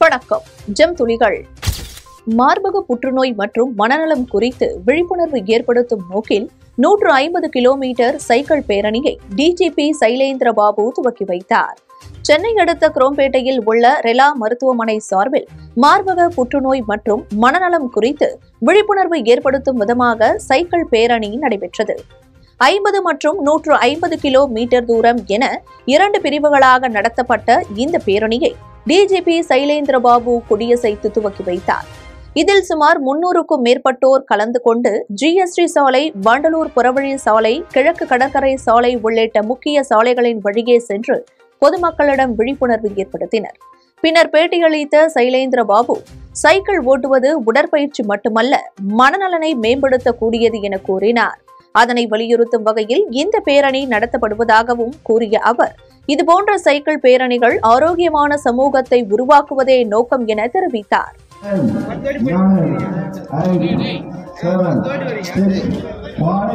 வணக்கம் ஜெம் துளிகள் மார்பக புற்றுநோய் மற்றும் மனநலம் குறித்து விழிப்புணர்வு ஏற்படுத்தும் நோக்கில் நூற்று ஐம்பது கிலோமீட்டர் சைக்கிள் பேரணியை டிஜிபி சைலேந்திர பாபு துவக்கி வைத்தார் சென்னை அடுத்த குரோம்பேட்டையில் உள்ள ரெலா மருத்துவமனை சார்பில் மார்பக புற்றுநோய் மற்றும் மனநலம் குறித்து விழிப்புணர்வு ஏற்படுத்தும் விதமாக சைக்கிள் பேரணி நடைபெற்றது ஐம்பது மற்றும் நூற்று ஐம்பது கிலோ மீட்டர் தூரம் என இரண்டு பிரிவுகளாக நடத்தப்பட்ட இந்த பேரணியை டிஜிபி சைலேந்திர பாபு கொடியசைத்து துவக்கி வைத்தார் இதில் சுமார் முன்னூறுக்கும் மேற்பட்டோர் கலந்து கொண்டு ஜிஎஸ்டி சாலை வண்டலூர் புறவழி சாலை கிழக்கு கடற்கரை சாலை உள்ளிட்ட முக்கிய சாலைகளின் வழியே சென்று பொதுமக்களிடம் விழிப்புணர்வு ஏற்படுத்தினர் பின்னர் பேட்டியளித்த சைலேந்திர பாபு சைக்கிள் ஓட்டுவது உடற்பயிற்சி மட்டுமல்ல மனநலனை மேம்படுத்தக்கூடியது என கூறினார் அதனை வலியுறுத்தும் வகையில் இந்த பேரணி நடத்தப்படுவதாகவும் கூறிய அவர் இதுபோன்ற சைக்கிள் பேரணிகள் ஆரோக்கியமான சமூகத்தை உருவாக்குவதே நோக்கம் என தெரிவித்தார் nine, eight, seven, six, five,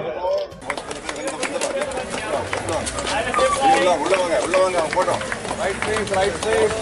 உள்ள உள்ள வாங்க உள்ள வாங்க போட்டோம் ரைட் சைட் ரைட் சைட்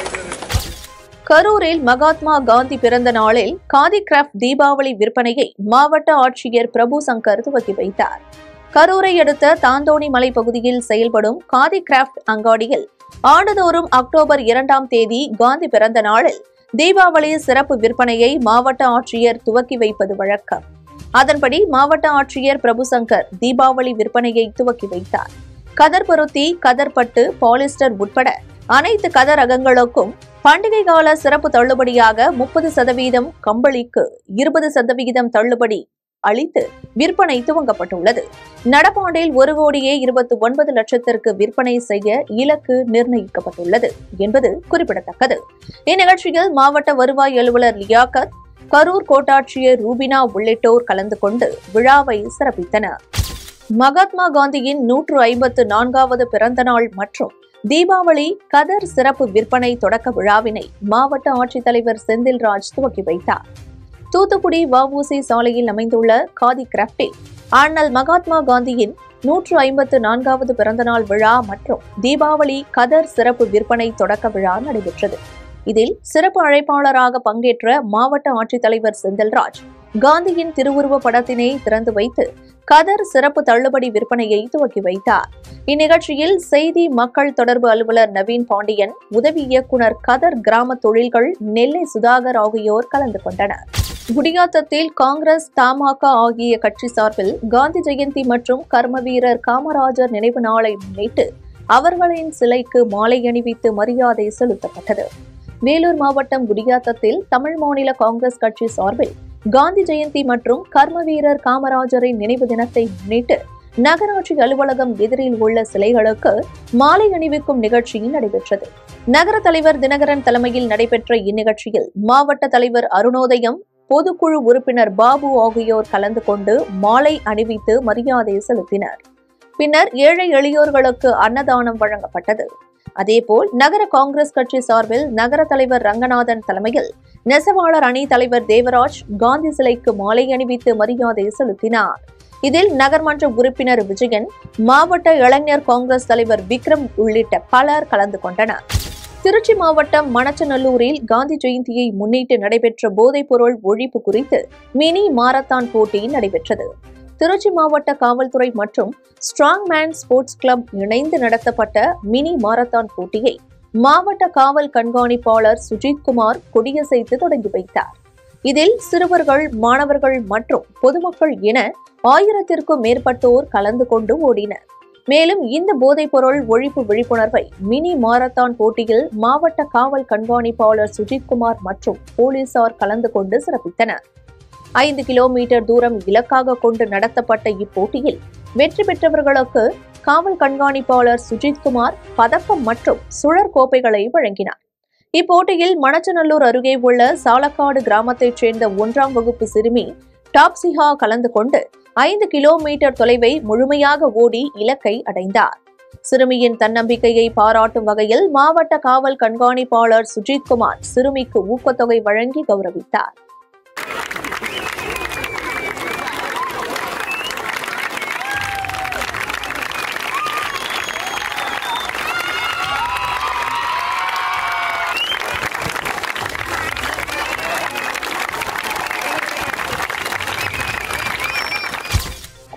கரூரில் மகாத்மா காந்தி பிறந்த நாளில் காதி கிராஃப்ட் தீபாவளி விற்பனையை மாவட்ட ஆட்சியர் பிரபு சங்கர் துவக்கி வைத்தார் கரூரை அடுத்த தாந்தோணி மலை பகுதியில் செயல்படும் காதி கிராஃப்ட் அங்காடியில் ஆண்டுதோறும் அக்டோபர் இரண்டாம் தேதி காந்தி பிறந்த நாளில் தீபாவளி சிறப்பு விற்பனையை மாவட்ட ஆட்சியர் துவக்கி வைப்பது வழக்கம் அதன்படி மாவட்ட ஆட்சியர் பிரபு சங்கர் தீபாவளி விற்பனையை துவக்கி வைத்தார் கதர் பொருத்தி கதர் பட்டு பாலிஸ்டர் உட்பட அனைத்து கதர் ரகங்களுக்கும் பண்டிகை கால சிறப்பு தள்ளுபடியாக முப்பது சதவீதம் கம்பளிக்கு இருபது சதவிகிதம் தள்ளுபடி அளித்து விற்பனை துவங்கப்பட்டுள்ளது நடப்பாண்டில் ஒரு கோடியே இருபத்தி ஒன்பது லட்சத்திற்கு விற்பனை செய்ய இலக்கு நிர்ணயிக்கப்பட்டுள்ளது என்பது குறிப்பிடத்தக்கது இந்நிகழ்ச்சியில் மாவட்ட வருவாய் அலுவலர் லியாக்கத் கரூர் கோட்டாட்சியர் ரூபினா உள்ளிட்டோர் கலந்து கொண்டு விழாவை சிறப்பித்தனர் மகாத்மா காந்தியின் நூற்று ஐம்பத்து நான்காவது பிறந்த நாள் மற்றும் தீபாவளி கதர் சிறப்பு விற்பனை தொடக்க விழாவினை மாவட்ட ஆட்சித்தலைவர் செந்தில்ராஜ் துவக்கி வைத்தார் தூத்துக்குடி வஉசி சாலையில் அமைந்துள்ள காதி கிராப்டில் அண்ணல் மகாத்மா காந்தியின் நூற்று ஐம்பத்து நான்காவது பிறந்தநாள் விழா மற்றும் தீபாவளி கதர் சிறப்பு விற்பனை தொடக்க விழா நடைபெற்றது இதில் சிறப்பு அழைப்பாளராக பங்கேற்ற மாவட்ட ஆட்சித்தலைவர் செந்தில்ராஜ் காந்தியின் திருவுருவ படத்தினை திறந்து வைத்து கதர் சிறப்பு தள்ளுபடி விற்பனையை துவக்கி வைத்தார் இந்நிகழ்ச்சியில் செய்தி மக்கள் தொடர்பு அலுவலர் நவீன் பாண்டியன் உதவி இயக்குனர் கதர் கிராம தொழில்கள் நெல்லை சுதாகர் ஆகியோர் கலந்து கொண்டனர் குடியாத்தத்தில் காங்கிரஸ் தமாக ஆகிய கட்சி சார்பில் காந்தி ஜெயந்தி மற்றும் கர்ம வீரர் காமராஜர் நினைவு நாளை முன்னிட்டு அவர்களின் சிலைக்கு மாலை அணிவித்து மரியாதை செலுத்தப்பட்டது வேலூர் மாவட்டம் குடியாத்தத்தில் தமிழ் மாநில காங்கிரஸ் கட்சி சார்பில் காந்தி ஜெயந்தி மற்றும் கர்ம வீரர் காமராஜரின் நினைவு தினத்தை முன்னிட்டு நகராட்சி அலுவலகம் எதிரில் உள்ள சிலைகளுக்கு மாலை அணிவிக்கும் நிகழ்ச்சி நடைபெற்றது நகர தலைவர் தினகரன் தலைமையில் நடைபெற்ற இந்நிகழ்ச்சியில் மாவட்ட தலைவர் அருணோதயம் பொதுக்குழு உறுப்பினர் பாபு ஆகியோர் கலந்து கொண்டு மாலை அணிவித்து மரியாதை செலுத்தினர் பின்னர் ஏழை எளியோர்களுக்கு அன்னதானம் வழங்கப்பட்டது அதேபோல் நகர காங்கிரஸ் கட்சி சார்பில் நகர தலைவர் ரங்கநாதன் தலைமையில் நெசவாளர் அணி தலைவர் தேவராஜ் காந்தி சிலைக்கு மாலை அணிவித்து மரியாதை செலுத்தினார் இதில் நகர்மன்ற உறுப்பினர் விஜயன் மாவட்ட இளைஞர் காங்கிரஸ் தலைவர் விக்ரம் உள்ளிட்ட பலர் கலந்து கொண்டனர் திருச்சி மாவட்டம் மணச்சநல்லூரில் காந்தி ஜெயந்தியை முன்னிட்டு நடைபெற்ற போதைப்பொருள் ஒழிப்பு குறித்து மினி மாரத்தான் போட்டி நடைபெற்றது திருச்சி மாவட்ட காவல்துறை மற்றும் ஸ்ட்ராங் மேன் ஸ்போர்ட்ஸ் கிளப் இணைந்து நடத்தப்பட்ட மினி மாரத்தான் போட்டியை மாவட்ட காவல் கண்காணிப்பாளர் சுஜித்குமார் கொடியசைத்து தொடங்கி வைத்தார் இதில் சிறுவர்கள் மாணவர்கள் மற்றும் பொதுமக்கள் என ஆயிரத்திற்கும் மேற்பட்டோர் கலந்து கொண்டு ஓடினர் மேலும் இந்த போதைப்பொருள் ஒழிப்பு விழிப்புணர்வை மினி மாரத்தான் போட்டியில் மாவட்ட காவல் கண்காணிப்பாளர் சுஜித்குமார் மற்றும் போலீசார் கலந்து கொண்டு சிறப்பித்தனர் ஐந்து கிலோமீட்டர் தூரம் இலக்காக கொண்டு நடத்தப்பட்ட இப்போட்டியில் வெற்றி பெற்றவர்களுக்கு காவல் கண்காணிப்பாளர் சுஜித்குமார் பதக்கம் மற்றும் சுழற் கோப்பைகளை வழங்கினார் இப்போட்டியில் மணச்சநல்லூர் அருகே உள்ள சாலக்காடு கிராமத்தைச் சேர்ந்த ஒன்றாம் வகுப்பு சிறுமி டாப்சிஹா கலந்து கொண்டு ஐந்து கிலோமீட்டர் தொலைவை முழுமையாக ஓடி இலக்கை அடைந்தார் சிறுமியின் தன்னம்பிக்கையை பாராட்டும் வகையில் மாவட்ட காவல் கண்காணிப்பாளர் சுஜித்குமார் சிறுமிக்கு ஊக்கத்தொகை வழங்கி கௌரவித்தார்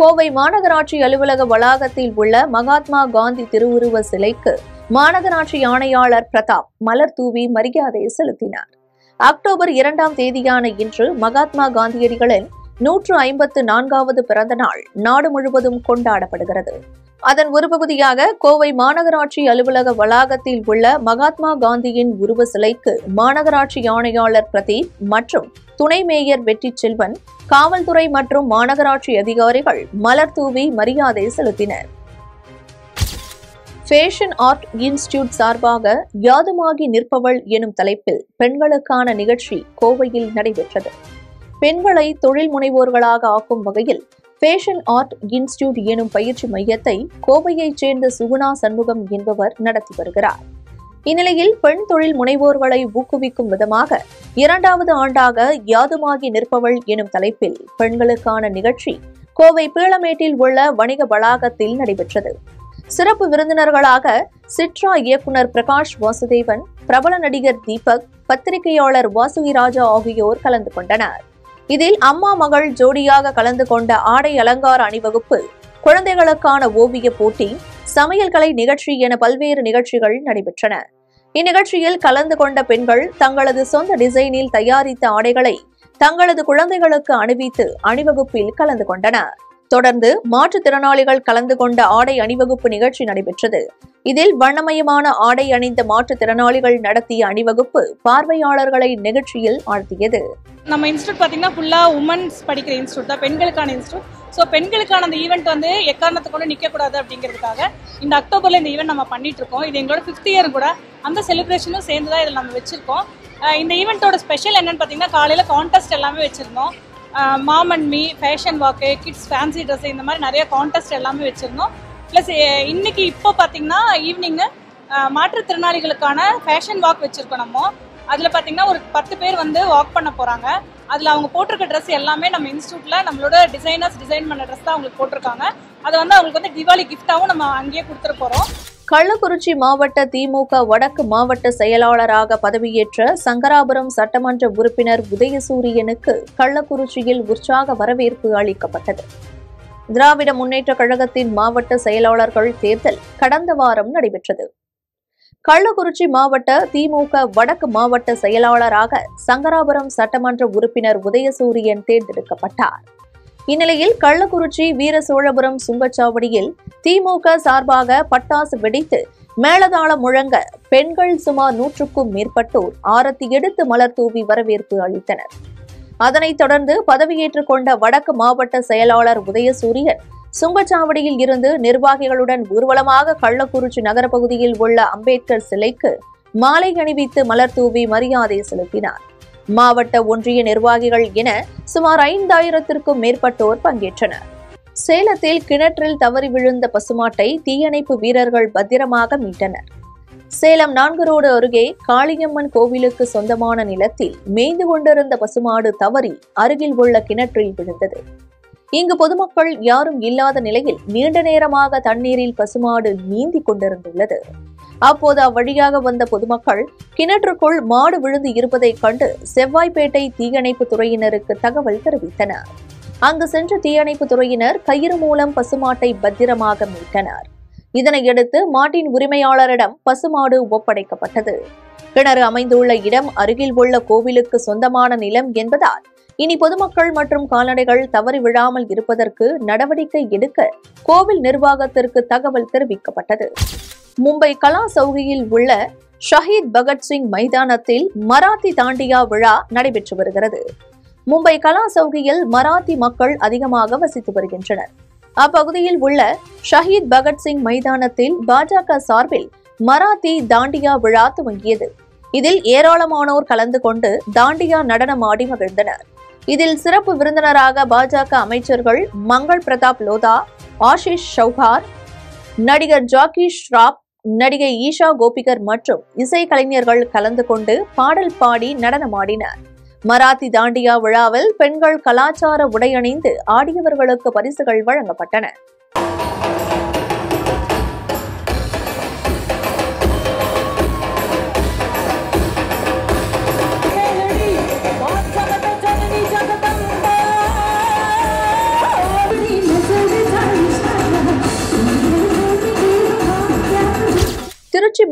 கோவை மாநகராட்சி அலுவலக வளாகத்தில் உள்ள மகாத்மா காந்தி திருவுருவ சிலைக்கு மாநகராட்சி ஆணையாளர் பிரதாப் மலர் தூவி மரியாதை செலுத்தினார் அக்டோபர் இரண்டாம் தேதியான இன்று மகாத்மா காந்தியடிகளின் நூற்று ஐம்பத்து நான்காவது பிறந்த நாள் நாடு முழுவதும் கொண்டாடப்படுகிறது அதன் ஒரு பகுதியாக கோவை மாநகராட்சி அலுவலக வளாகத்தில் உள்ள மகாத்மா காந்தியின் உருவ சிலைக்கு மாநகராட்சி ஆணையாளர் பிரதீப் மற்றும் துணை மேயர் வெற்றி செல்வன் காவல்துறை மற்றும் மாநகராட்சி அதிகாரிகள் மலர் தூவி மரியாதை செலுத்தினர் ஃபேஷன் ஆர்ட் இன்ஸ்டிடியூட் சார்பாக யாதுமாகி நிற்பவள் எனும் தலைப்பில் பெண்களுக்கான நிகழ்ச்சி கோவையில் நடைபெற்றது பெண்களை தொழில் முனைவோர்களாக ஆக்கும் வகையில் ஃபேஷன் ஆர்ட் இன்ஸ்டிடியூட் எனும் பயிற்சி மையத்தை கோவையைச் சேர்ந்த சுகுணா சண்முகம் என்பவர் நடத்தி வருகிறார் இந்நிலையில் பெண் தொழில் முனைவோர்களை ஊக்குவிக்கும் விதமாக இரண்டாவது ஆண்டாக யாதுமாகி நிற்பவள் எனும் தலைப்பில் பெண்களுக்கான நிகழ்ச்சி கோவை பீளமேட்டில் உள்ள வணிக வளாகத்தில் நடைபெற்றது சிறப்பு விருந்தினர்களாக சிட்ரா இயக்குனர் பிரகாஷ் வாசுதேவன் பிரபல நடிகர் தீபக் பத்திரிகையாளர் வாசுகி ராஜா ஆகியோர் கலந்து கொண்டனர் இதில் அம்மா மகள் ஜோடியாக கலந்து கொண்ட ஆடை அலங்கார அணிவகுப்பு குழந்தைகளுக்கான ஓவிய போட்டி சமையல் கலை நிகழ்ச்சி என பல்வேறு நிகழ்ச்சிகள் நடைபெற்றன இந்நிகழ்ச்சியில் கலந்து கொண்ட பெண்கள் தங்களது சொந்த டிசைனில் தயாரித்த ஆடைகளை தங்களது குழந்தைகளுக்கு அணிவித்து அணிவகுப்பில் கலந்து கொண்டனர் தொடர்ந்து மாற்றுத்திறனாளிகள் கலந்து கொண்ட ஆடை அணிவகுப்பு நிகழ்ச்சி நடைபெற்றது இதில் வண்ணமயமான ஆடை அணிந்த மாற்றுத்திறனாளிகள் நடத்திய அணிவகுப்பு பார்வையாளர்களை நிகழ்ச்சியில் ஆழ்த்தியது நம்ம இன்ஸ்டியூட் பார்த்தீங்கன்னா ஃபுல்லாக உமன்ஸ் படிக்கிற இன்ஸ்டியூட் தான் பெண்களுக்கான இன்ஸ்டியூட் ஸோ பெண்களுக்கான அந்த ஈவெண்ட் வந்து எக்காரணத்தை கொண்டு நிற்கக்கூடாது அப்படிங்கிறதுக்காக இந்த அக்டோபரில் இந்த ஈவெண்ட் நம்ம பண்ணிட்டு இருக்கோம் இது எங்களோட ஃபிஃப்த் இயர் கூட அந்த செலிப்ரேஷனும் சேர்ந்து தான் இதில் நம்ம வச்சிருக்கோம் அஹ் இந்த ஈவெண்ட்டோட ஸ்பெஷல் என்னன்னு பார்த்தீங்கன்னா காலையில் கான்டெஸ்ட் எல்லாமே வச்சுருந்தோம் mom and me fashion walk kids fancy dress இந்த மாதிரி நிறைய கான்டெஸ்ட் எல்லாமே வச்சுருந்தோம் ப்ளஸ் இன்னைக்கு இப்போ பார்த்தீங்கன்னா ஈவினிங்கு மாற்றுத்திறனாளிகளுக்கான ஃபேஷன் வாக் வச்சுருக்கோம் நம்ம அதில் பார்த்தீங்கன்னா ஒரு பத்து பேர் வந்து வாக் பண்ண போகிறாங்க அதில் அவங்க போட்டிருக்க ட்ரெஸ் எல்லாமே நம்ம இன்ஸ்டியூட்டில் நம்மளோட டிசைனர்ஸ் டிசைன் பண்ண ட்ரெஸ் தான் அவங்களுக்கு போட்டிருக்காங்க அதை வந்து அவங்களுக்கு வந்து தீபாவளி கிஃப்டாகவும் நம்ம அங்கேயே கொடுத்துட போகிறோம் கள்ளக்குறிச்சி மாவட்ட திமுக வடக்கு மாவட்ட செயலாளராக பதவியேற்ற சங்கராபுரம் சட்டமன்ற உறுப்பினர் உதயசூரியனுக்கு கள்ளக்குறிச்சியில் உற்சாக வரவேற்பு அளிக்கப்பட்டது திராவிட முன்னேற்ற கழகத்தின் மாவட்ட செயலாளர்கள் தேர்தல் கடந்த வாரம் நடைபெற்றது கள்ளக்குறிச்சி மாவட்ட திமுக வடக்கு மாவட்ட செயலாளராக சங்கராபுரம் சட்டமன்ற உறுப்பினர் உதயசூரியன் தேர்ந்தெடுக்கப்பட்டார் இந்நிலையில் கள்ளக்குறிச்சி வீரசோழபுரம் சுங்கச்சாவடியில் திமுக சார்பாக பட்டாசு வெடித்து மேளதாளம் முழங்க பெண்கள் சுமார் நூற்றுக்கும் மேற்பட்டோர் ஆரத்தி எடுத்து மலர் தூவி வரவேற்பு அளித்தனர் அதனைத் தொடர்ந்து பதவியேற்றுக் கொண்ட வடக்கு மாவட்ட செயலாளர் உதயசூரியன் சுங்கச்சாவடியில் இருந்து நிர்வாகிகளுடன் ஊர்வலமாக கள்ளக்குறிச்சி நகர பகுதியில் உள்ள அம்பேத்கர் சிலைக்கு மாலை அணிவித்து மலர் தூவி மரியாதை செலுத்தினார் மாவட்ட ஒன்றிய நிர்வாகிகள் என சுமார் ஐந்தாயிரத்திற்கும் மேற்பட்டோர் பங்கேற்றனர் சேலத்தில் கிணற்றில் தவறி விழுந்த பசுமாட்டை தீயணைப்பு வீரர்கள் பத்திரமாக மீட்டனர் சேலம் நான்கு ரோடு அருகே காளியம்மன் கோவிலுக்கு சொந்தமான நிலத்தில் மேய்ந்து கொண்டிருந்த பசுமாடு தவறி அருகில் உள்ள கிணற்றில் விழுந்தது இங்கு பொதுமக்கள் யாரும் இல்லாத நிலையில் நீண்ட நேரமாக தண்ணீரில் பசுமாடு நீந்தி கொண்டிருந்துள்ளது அப்போது அவ்வழியாக வந்த பொதுமக்கள் கிணற்றுக்குள் மாடு விழுந்து இருப்பதைக் கண்டு செவ்வாய்ப்பேட்டை தீயணைப்பு துறையினருக்கு தகவல் தெரிவித்தனர் அங்கு சென்ற தீயணைப்பு துறையினர் கயிறு மூலம் பசுமாட்டை பத்திரமாக மீட்டனர் இதனையடுத்து மாட்டின் உரிமையாளரிடம் பசுமாடு ஒப்படைக்கப்பட்டது கிணறு அமைந்துள்ள இடம் அருகில் உள்ள கோவிலுக்கு சொந்தமான நிலம் என்பதால் இனி பொதுமக்கள் மற்றும் கால்நடைகள் தவறி விழாமல் இருப்பதற்கு நடவடிக்கை எடுக்க கோவில் நிர்வாகத்திற்கு தகவல் தெரிவிக்கப்பட்டது மும்பை கலா சௌகியில் உள்ள ஷஹீத் பகத்சிங் மைதானத்தில் மராத்தி தாண்டியா விழா நடைபெற்று வருகிறது மும்பை கலா சௌகியில் மராத்தி மக்கள் அதிகமாக வசித்து வருகின்றனர் அப்பகுதியில் உள்ள ஷஹீத் பகத்சிங் மைதானத்தில் பாஜக சார்பில் மராத்தி தாண்டியா விழா துவங்கியது இதில் ஏராளமானோர் கலந்து கொண்டு தாண்டியா நடனம் ஆடி மகிழ்ந்தனர் இதில் சிறப்பு விருந்தினராக பாஜக அமைச்சர்கள் மங்கள் பிரதாப் லோதா ஆஷிஷ் சௌகார் நடிகர் ஜாக்கி ஷ்ராப் நடிகை ஈஷா கோபிகர் மற்றும் இசை கலைஞர்கள் கலந்து கொண்டு பாடல் பாடி நடனமாடினர் மராத்தி தாண்டியா விழாவில் பெண்கள் கலாச்சார உடையணிந்து ஆடியவர்களுக்கு பரிசுகள் வழங்கப்பட்டன Thank you.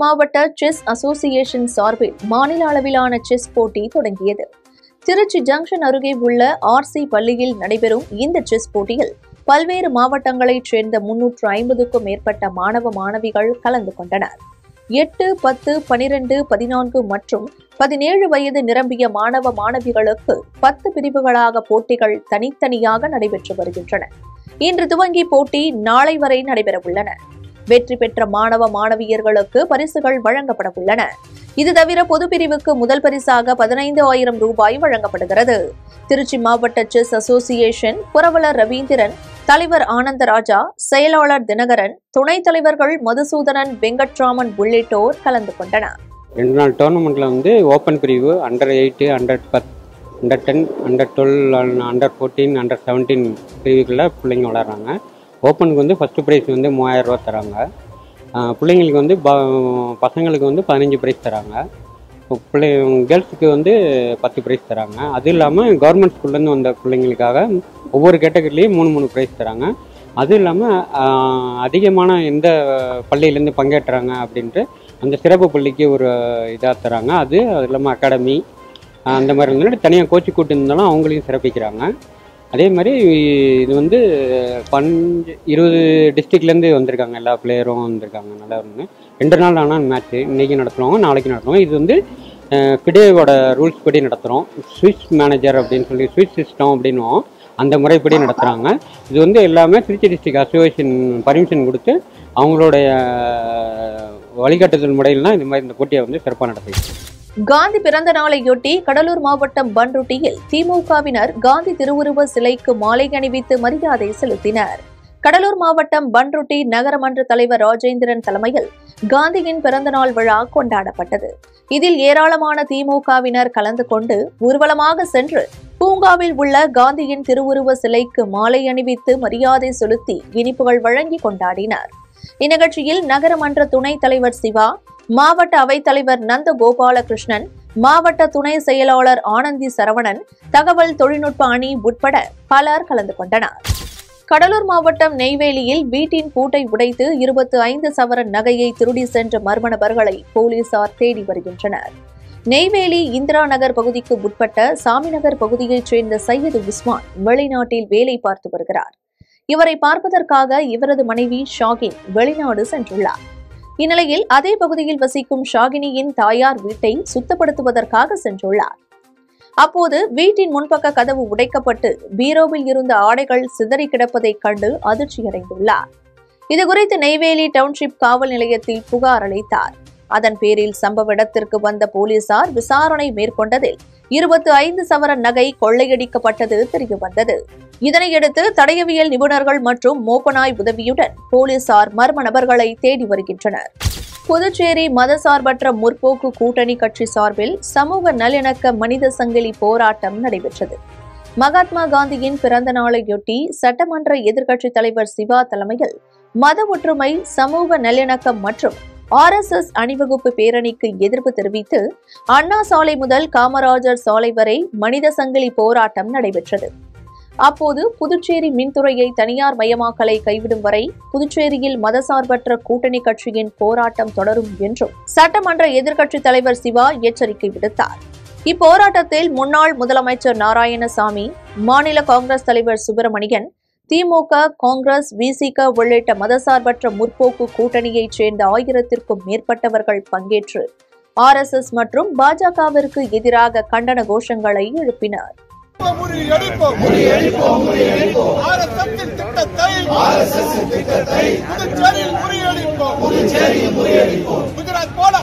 மாவட்ட செஸ் அசோசியேஷன் சார்பில் மாநில அளவிலான செஸ் போட்டி தொடங்கியது திருச்சி ஜங்ஷன் அருகே உள்ள ஆர்சி பள்ளியில் நடைபெறும் இந்த செஸ் போட்டியில் பல்வேறு மாவட்டங்களைச் சேர்ந்த முன்னூற்று ஐம்பதுக்கும் மேற்பட்ட மாணவ மாணவிகள் கலந்து கொண்டனர் எட்டு பத்து பனிரெண்டு பதினான்கு மற்றும் பதினேழு வயது நிரம்பிய மாணவ மாணவிகளுக்கு பத்து பிரிவுகளாக போட்டிகள் தனித்தனியாக நடைபெற்று வருகின்றன இன்று துவங்கி போட்டி நாளை வரை நடைபெறவுள்ளன வெற்றி பெற்ற மாணவ மாணவியர்களுக்கு பரிசுகள் வழங்கப்பட உள்ளன இது தவிர பொது பிரிவுக்கு முதல் பரிசாக பதினைந்து ஆயிரம் ரூபாய் வழங்கப்படுகிறது திருச்சி மாவட்ட செஸ் அசோசியேஷன் புரவலர் ரவீந்திரன் தலைவர் ஆனந்தராஜா செயலாளர் தினகரன் துணைத் தலைவர்கள் மதுசூதனன் வெங்கட்ராமன் உள்ளிட்டோர் கலந்து கொண்டனர் ரெண்டு நாள் டோர்னமெண்ட்டில் வந்து ஓப்பன் பிரிவு அண்டர் எயிட்டு அண்டர் பத் under ten under twelve under fourteen under seventeen பிரிவுகளில் பிள்ளைங்க விளாட்றாங்க ஓப்பனுக்கு வந்து ஃபஸ்ட்டு ப்ரைஸ் வந்து மூவாயிரம் ரூபா தராங்க ஆஹ் பிள்ளைங்களுக்கு வந்து ப பசங்களுக்கு வந்து பதினஞ்சு ப்ரைஸ் தராங்க இப்போ பிள்ளை கேர்ள்ஸுக்கு வந்து பத்து ப்ரைஸ் தராங்க அது இல்லாமல் கவர்மெண்ட் ஸ்கூல்லேருந்து வந்த பிள்ளைங்களுக்காக ஒவ்வொரு கேட்டகரிலையும் மூணு மூணு ப்ரைஸ் தராங்க அது இல்லாமல் அதிகமான எந்த பள்ளியிலேருந்து பங்கேற்றாங்க அப்படின்ட்டு அந்த சிறப்பு பள்ளிக்கு ஒரு இதாக தராங்க அது அது இல்லாமல் அகாடமி அந்த மாதிரி இருந்தாலும் தனியாக கோச்சு கூட்டு இருந்தாலும் அவங்களையும் சிறப்பிக்கிறாங்க அதே மாதிரி இது வந்து பஞ்சு இருபது டிஸ்ட்ரிக்ட்லேருந்து வந்திருக்காங்க எல்லா பிளேயரும் வந்திருக்காங்க நல்லா இருந்து ரெண்டு நாள் ஆனால் மேட்ச்சு இன்றைக்கி நடத்துகிறோம் நாளைக்கு நடத்துவோம் இது வந்து ஃபிடேவோட ரூல்ஸ் படி நடத்துகிறோம் சுவிஸ் மேனேஜர் அப்படின்னு சொல்லி சுவிஸ் சிஸ்டம் அப்படின்னுவோம் அந்த முறைப்படி நடத்துகிறாங்க இது வந்து எல்லாமே திருச்சி டிஸ்ட்ரிக்ட் அசோசியேஷன் பர்மிஷன் கொடுத்து அவங்களுடைய வழிகாட்டுதல் முறையில் இந்த மாதிரி இந்த போட்டியை வந்து சிறப்பாக நடத்திட்டு காந்தி பிறந்த நாளையொட்டி கடலூர் மாவட்டம் பன்ருட்டியில் திமுகவினர் காந்தி திருவுருவ சிலைக்கு மாலை அணிவித்து மரியாதை செலுத்தினர் கடலூர் மாவட்டம் பன்ருட்டி நகரமன்ற தலைவர் ராஜேந்திரன் தலைமையில் காந்தியின் பிறந்தநாள் விழா கொண்டாடப்பட்டது இதில் ஏராளமான திமுகவினர் கலந்து கொண்டு ஊர்வலமாக சென்று பூங்காவில் உள்ள காந்தியின் திருவுருவ சிலைக்கு மாலை அணிவித்து மரியாதை செலுத்தி இனிப்புகள் வழங்கி கொண்டாடினர் இந்நிகழ்ச்சியில் நகரமன்ற துணைத் தலைவர் சிவா மாவட்ட அவைத்தலைவர் நந்த கோபாலகிருஷ்ணன் மாவட்ட துணை செயலாளர் ஆனந்தி சரவணன் தகவல் தொழில்நுட்ப அணி உட்பட பலர் கலந்து கொண்டனர் கடலூர் மாவட்டம் நெய்வேலியில் வீட்டின் பூட்டை உடைத்து இருபத்து ஐந்து சவரன் நகையை திருடி சென்ற மர்ம நபர்களை போலீசார் தேடி வருகின்றனர் நெய்வேலி இந்திரா நகர் பகுதிக்கு உட்பட்ட சாமிநகர் பகுதியைச் சேர்ந்த சையது உஸ்மான் வெளிநாட்டில் வேலை பார்த்து வருகிறார் இவரை பார்ப்பதற்காக இவரது மனைவி ஷாகின் வெளிநாடு சென்றுள்ளார் இந்நிலையில் அதே பகுதியில் வசிக்கும் ஷாகினியின் தாயார் வீட்டை சுத்தப்படுத்துவதற்காக சென்றுள்ளார் அப்போது வீட்டின் முன்பக்க கதவு உடைக்கப்பட்டு பீரோவில் இருந்த ஆடைகள் சிதறி கிடப்பதைக் கண்டு அதிர்ச்சியடைந்துள்ளார் இதுகுறித்து நெய்வேலி டவுன்ஷிப் காவல் நிலையத்தில் புகார் அளித்தார் அதன் பேரில் சம்பவ இடத்திற்கு வந்த போலீசார் விசாரணை மேற்கொண்டதில் இருபத்து ஐந்து சவரன் நகை கொள்ளையடிக்கப்பட்டது தெரியவந்தது இதனையடுத்து தடயவியல் நிபுணர்கள் மற்றும் மோப்பனாய் உதவியுடன் போலீசார் மர்ம நபர்களை தேடி வருகின்றனர் புதுச்சேரி மதசார்பற்ற முற்போக்கு கூட்டணி கட்சி சார்பில் சமூக நல்லிணக்க மனித சங்கிலி போராட்டம் நடைபெற்றது மகாத்மா காந்தியின் பிறந்த நாளையொட்டி சட்டமன்ற எதிர்க்கட்சித் தலைவர் சிவா தலைமையில் மத ஒற்றுமை சமூக நல்லிணக்கம் மற்றும் ஆர்எஸ்எஸ் அணிவகுப்பு பேரணிக்கு எதிர்ப்பு தெரிவித்து அண்ணா சாலை முதல் காமராஜர் சாலை வரை மனித சங்கிலி போராட்டம் நடைபெற்றது அப்போது புதுச்சேரி மின்துறையை தனியார் மயமாக்கலை கைவிடும் வரை புதுச்சேரியில் மதசார்பற்ற கூட்டணி கட்சியின் போராட்டம் தொடரும் என்றும் சட்டமன்ற எதிர்க்கட்சித் தலைவர் சிவா எச்சரிக்கை விடுத்தார் இப்போராட்டத்தில் முன்னாள் முதலமைச்சர் நாராயணசாமி மாநில காங்கிரஸ் தலைவர் சுப்பிரமணியன் திமுக காங்கிரஸ் விசிக உள்ளிட்ட மதசார்பற்ற முற்போக்கு கூட்டணியைச் சேர்ந்த ஆயிரத்திற்கும் மேற்பட்டவர்கள் பங்கேற்று ஆர்எஸ்எஸ் மற்றும் பாஜகவிற்கு எதிராக கண்டன கோஷங்களை எழுப்பினர் முறியடிப்போம் முறியடிப்போம் முறியடிப்போம் ஆர்எஸ்எஸ்ஸின் திட்டத்தை ஆர்எஸ்எஸ்ஸின் திட்டத்தை புதுச்சேரியில் முறியடிப்போம் புதுச்சேரியில் முறியடிப்போம் குஜராத் போல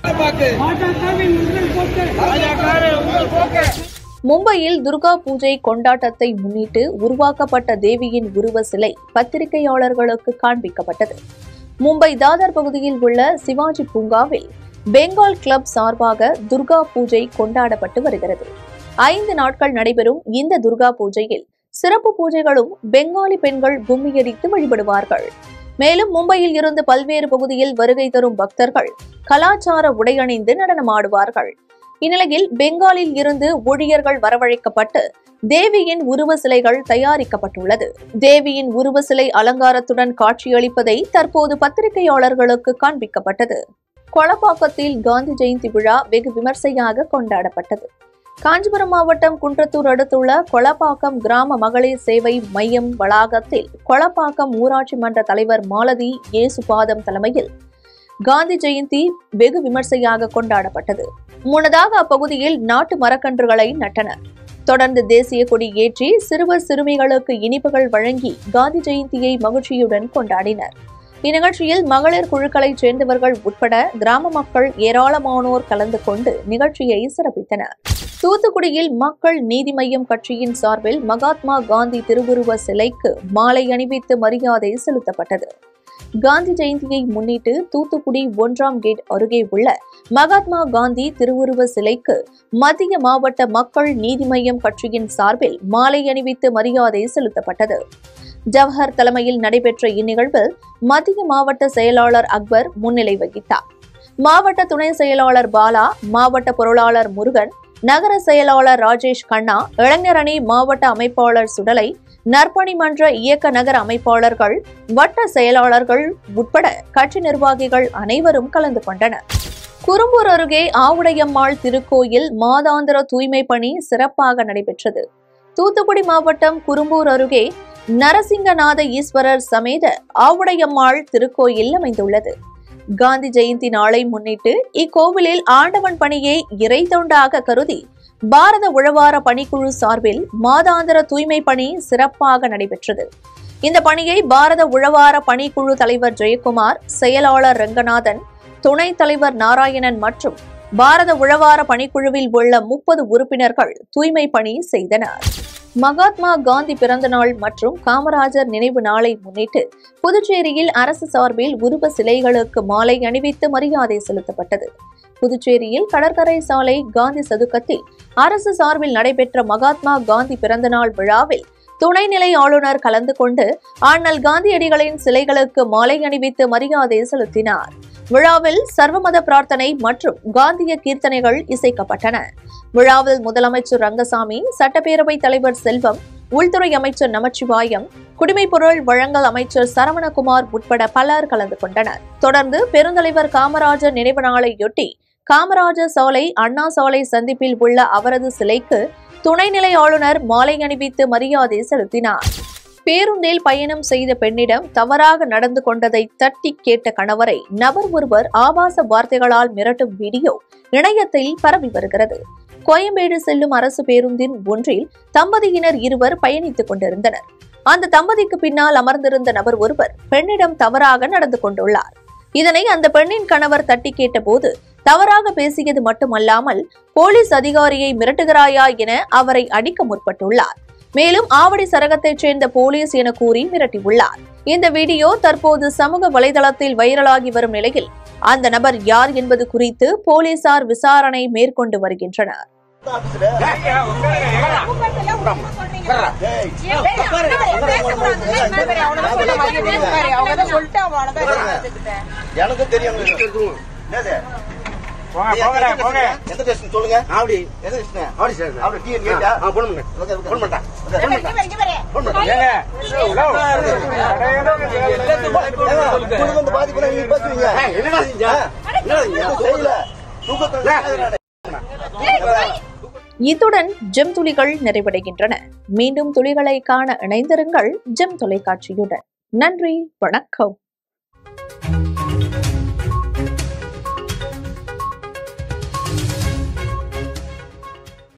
மும்பையில் துர்கா பூஜை கொண்டாட்டத்தை முன்னிட்டு உருவாக்கப்பட்ட தேவியின் உருவ சிலை பத்திரிகையாளர்களுக்கு காண்பிக்கப்பட்டது மும்பை தாதர் பகுதியில் உள்ள சிவாஜி பூங்காவில் பெங்கால் கிளப் சார்பாக துர்கா பூஜை கொண்டாடப்பட்டு வருகிறது ஐந்து நாட்கள் நடைபெறும் இந்த துர்கா பூஜையில் சிறப்பு பூஜைகளும் பெங்காலி பெண்கள் கும்மியடித்து வழிபடுவார்கள் மேலும் மும்பையில் இருந்து பல்வேறு பகுதியில் வருகை தரும் பக்தர்கள் கலாச்சார உடையணிந்து நடனமாடுவார்கள் இந்நிலையில் பெங்காலில் இருந்து ஊழியர்கள் வரவழைக்கப்பட்டு தேவியின் உருவ சிலைகள் தயாரிக்கப்பட்டுள்ளது தேவியின் உருவ சிலை அலங்காரத்துடன் காட்சியளிப்பதை தற்போது பத்திரிகையாளர்களுக்கு காண்பிக்கப்பட்டது கொளப்பாக்கத்தில் காந்தி ஜெயந்தி விழா வெகு விமர்சையாக கொண்டாடப்பட்டது காஞ்சிபுரம் மாவட்டம் குன்றத்தூர் அடுத்துள்ள கொளப்பாக்கம் கிராம மகளிர் சேவை மையம் வளாகத்தில் கொளப்பாக்கம் ஊராட்சி மன்ற தலைவர் மாலதி ஏசுபாதம் தலைமையில் காந்தி ஜெயந்தி வெகு விமர்சையாக கொண்டாடப்பட்டது முன்னதாக அப்பகுதியில் நாட்டு மரக்கன்றுகளை நட்டனர் தொடர்ந்து தேசிய கொடி ஏற்றி சிறுவர் சிறுமிகளுக்கு இனிப்புகள் வழங்கி காந்தி ஜெயந்தியை மகிழ்ச்சியுடன் கொண்டாடினர் இந்நிகழ்ச்சியில் மகளிர் குழுக்களைச் சேர்ந்தவர்கள் உட்பட கிராம மக்கள் ஏராளமானோர் கலந்து கொண்டு நிகழ்ச்சியை சிறப்பித்தனர் தூத்துக்குடியில் மக்கள் நீதி மய்யம் கட்சியின் சார்பில் மகாத்மா காந்தி திருவுருவ சிலைக்கு மாலை அணிவித்து மரியாதை செலுத்தப்பட்டது காந்தி ஜெயந்தியை முன்னிட்டு தூத்துக்குடி ஒன்றாம் கேட் அருகே உள்ள மகாத்மா காந்தி திருவுருவ சிலைக்கு மத்திய மாவட்ட மக்கள் நீதி மய்யம் கட்சியின் சார்பில் மாலை அணிவித்து மரியாதை செலுத்தப்பட்டது ஜவஹர் தலைமையில் நடைபெற்ற இந்நிகழ்வில் மத்திய மாவட்ட செயலாளர் அக்பர் முன்னிலை வகித்தார் மாவட்ட துணை செயலாளர் பாலா மாவட்ட பொருளாளர் முருகன் நகர செயலாளர் ராஜேஷ் கண்ணா இளைஞர் அணி மாவட்ட அமைப்பாளர் சுடலை நற்பணி மன்ற இயக்க நகர அமைப்பாளர்கள் வட்ட செயலாளர்கள் உட்பட கட்சி நிர்வாகிகள் அனைவரும் கலந்து கொண்டனர் குறும்பூர் அருகே ஆவுடையம்மாள் திருக்கோயில் மாதாந்திர தூய்மை பணி சிறப்பாக நடைபெற்றது தூத்துக்குடி மாவட்டம் குறும்பூர் அருகே நரசிங்கநாத ஈஸ்வரர் சமேத ஆவுடையம்மாள் திருக்கோயில் அமைந்துள்ளது காந்தி ஜெயந்தி நாளை முன்னிட்டு இக்கோவிலில் ஆண்டவன் பணியை இறை தொண்டாக கருதி பாரத உழவார பணிக்குழு சார்பில் மாதாந்திர தூய்மை பணி சிறப்பாக நடைபெற்றது இந்த பணியை பாரத உழவார பணிக்குழு தலைவர் ஜெயக்குமார் செயலாளர் ரங்கநாதன் துணைத் தலைவர் நாராயணன் மற்றும் பாரத உழவார பணிக்குழுவில் உள்ள முப்பது உறுப்பினர்கள் தூய்மை பணி செய்தனர் மகாத்மா காந்தி பிறந்த நாள் மற்றும் காமராஜர் நினைவு நாளை முன்னிட்டு புதுச்சேரியில் அரசு சார்பில் உருவ சிலைகளுக்கு மாலை அணிவித்து மரியாதை செலுத்தப்பட்டது புதுச்சேரியில் கடற்கரை சாலை காந்தி சதுக்கத்தில் அரசு சார்பில் நடைபெற்ற மகாத்மா காந்தி பிறந்தநாள் விழாவில் துணைநிலை ஆளுநர் கலந்து கொண்டு அண்ணல் காந்தியடிகளின் சிலைகளுக்கு மாலை அணிவித்து மரியாதை செலுத்தினார் விழாவில் சர்வமத பிரார்த்தனை மற்றும் காந்திய கீர்த்தனைகள் இசைக்கப்பட்டன விழாவில் முதலமைச்சர் ரங்கசாமி சட்டப்பேரவைத் தலைவர் செல்வம் உள்துறை அமைச்சர் நமச்சிவாயம் குடிமைப்பொருள் வழங்கல் அமைச்சர் சரவணகுமார் உட்பட பலர் கலந்து கொண்டனர் தொடர்ந்து பெருந்தலைவர் காமராஜர் நினைவு நாளையொட்டி காமராஜர் சாலை அண்ணா சாலை சந்திப்பில் உள்ள அவரது சிலைக்கு துணைநிலை ஆளுநர் மாலை அணிவித்து மரியாதை செலுத்தினார் பேருந்தில் பயணம் செய்த பெண்ணிடம் தவறாக நடந்து கொண்டதை தட்டி கேட்ட கணவரை நபர் ஒருவர் ஆபாச வார்த்தைகளால் மிரட்டும் வீடியோ இணையத்தில் பரவி வருகிறது கோயம்பேடு செல்லும் அரசு பேருந்தின் ஒன்றில் தம்பதியினர் இருவர் பயணித்துக் கொண்டிருந்தனர் அந்த தம்பதிக்கு பின்னால் அமர்ந்திருந்த நபர் ஒருவர் பெண்ணிடம் தவறாக நடந்து கொண்டுள்ளார் இதனை அந்த பெண்ணின் கணவர் தட்டி கேட்டபோது தவறாக பேசியது மட்டுமல்லாமல் போலீஸ் அதிகாரியை மிரட்டுகிறாயா என அவரை அடிக்க முற்பட்டுள்ளார் மேலும் ஆவடி சரகத்தைச் சேர்ந்த போலீஸ் என கூறி மிரட்டியுள்ளார் இந்த வீடியோ தற்போது சமூக வலைதளத்தில் வைரலாகி வரும் நிலையில் அந்த நபர் யார் என்பது குறித்து போலீசார் விசாரணை மேற்கொண்டு வருகின்றனர் எனக்கு தெரியும் என்னது போங்க போங்க போங்க எந்த ஸ்டேஷன் சொல்லுங்க ஆவடி எந்த station Avadi station Avadi TN கேட்டா ஆ போன் பண்ணு போன் பண்ணா போன் பண்ணா ஏங்க உங்களுக்கு வந்து பாதிப்பு நீங்க பேசுவீங்க என்னடா செஞ்சா என்னடா செஞ்சா செய்யல தூக்கத்துல இத்துடன் ஜெம் துளிகள் நிறைவடைகின்றன மீண்டும் துளிகளை காண இணைந்திருங்கள் ஜெம் தொலைக்காட்சியுடன் நன்றி வணக்கம்